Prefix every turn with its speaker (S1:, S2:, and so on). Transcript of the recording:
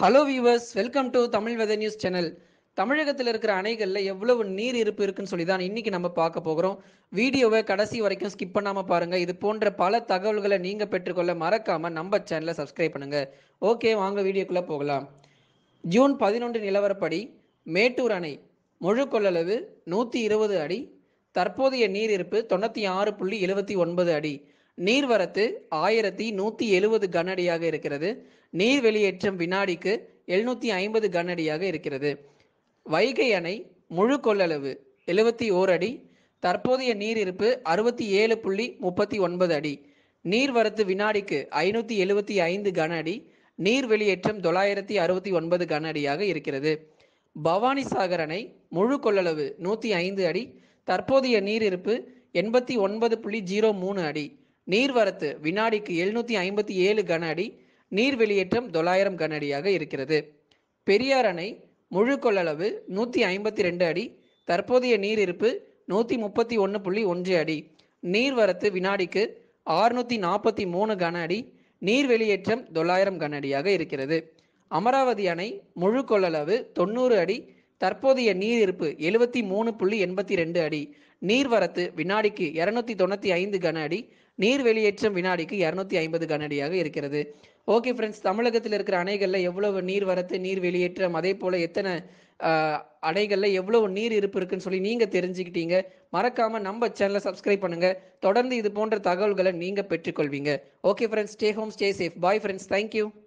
S1: hello viewers welcome to Tamil weather news channel தமிழகத்தில் இருக்கிற அணைகளில் எவ்வளவு நீர் இருப்பு இருக்குன்னு சொல்லி தான் இன்னைக்கு நம்ம பார்க்க போகிறோம் வீடியோவை கடைசி வரைக்கும் ஸ்கிப் பண்ணாமல் பாருங்கள் இது போன்ற பல தகவல்களை நீங்கள் பெற்றுக்கொள்ள மறக்காமல் நம்ம சேனலை சப்ஸ்கிரைப் பண்ணுங்கள் ஓகே வாங்க வீடியோக்குள்ளே போகலாம் ஜூன் பதினொன்று நிலவரப்படி மேட்டூர் அணை முழு கொள்ளளவு நூற்றி இருபது அடி தற்போதைய நீர் இருப்பு தொண்ணூற்றி ஆறு புள்ளி எழுபத்தி ஒன்பது அடி நீர்வரத்து ஆயிரத்தி நூற்றி எழுபது கனஅடியாக இருக்கிறது நீர் வெளியேற்றம் வினாடிக்கு எழுநூற்றி ஐம்பது கனஅடியாக இருக்கிறது வைகை அணை முழு கொள்ளளவு எழுபத்தி ஓர் அடி தற்போதைய நீர் இருப்பு அறுபத்தி ஏழு புள்ளி முப்பத்தி ஒன்பது அடி நீர்வரத்து வினாடிக்கு ஐநூற்றி எழுபத்தி ஐந்து கன அடி நீர் வெளியேற்றம் தொள்ளாயிரத்தி அறுபத்தி ஒன்பது கன அடியாக இருக்கிறது பவானி சாகர் அணை முழு கொள்ளளவு நூற்றி ஐந்து அடி தற்போதைய நீர் இருப்பு எண்பத்தி ஒன்பது புள்ளி ஜீரோ மூணு அடி நீர்வரத்து வினாடிக்கு எழுநூற்றி ஐம்பத்தி ஏழு கன அடி நீர் வெளியேற்றம் தொள்ளாயிரம் கன அடியாக இருக்கிறது பெரியார் அணை முழு கொள்ளளவு நூற்றி ஐம்பத்தி ரெண்டு அடி தற்போதைய நீர் இருப்பு நூற்றி முப்பத்தி ஒன்று புள்ளி ஒன்று அடி நீர்வரத்து வினாடிக்கு ஆறுநூற்றி நாற்பத்தி மூணு கன அடி நீர் வெளியேற்றம் தொள்ளாயிரம் கன அடியாக இருக்கிறது அமராவதி அணை முழு கொள்ளளவு தொண்ணூறு அடி தற்போதைய நீர் இருப்பு எழுபத்தி மூணு புள்ளி எண்பத்தி ரெண்டு அடி நீர்வரத்து வினாடிக்கு இரநூத்தி தொண்ணூற்றி ஐந்து கன அடி நீர் வெளியேற்றம் வினாடிக்கு இரநூத்தி ஐம்பது கன அடியாக இருக்கிறது ஓகே ஃப்ரெண்ட்ஸ் தமிழகத்தில் இருக்கிற அணைகளில் எவ்வளவு நீர் வரத்து நீர் வெளியேற்றம் அதே போல் எத்தனை ஆஹ், அணைகளில் எவ்வளவு நீர் இருப்பு இருக்குன்னு சொல்லி நீங்கள் தெரிஞ்சுக்கிட்டீங்க மறக்காமல் நம்ம சேனலை சப்ஸ்கிரைப் பண்ணுங்கள் தொடர்ந்து இது போன்ற தகவல்களை நீங்கள் பெற்றுக்கொள்வீங்க okay friends stay home stay safe bye friends thank you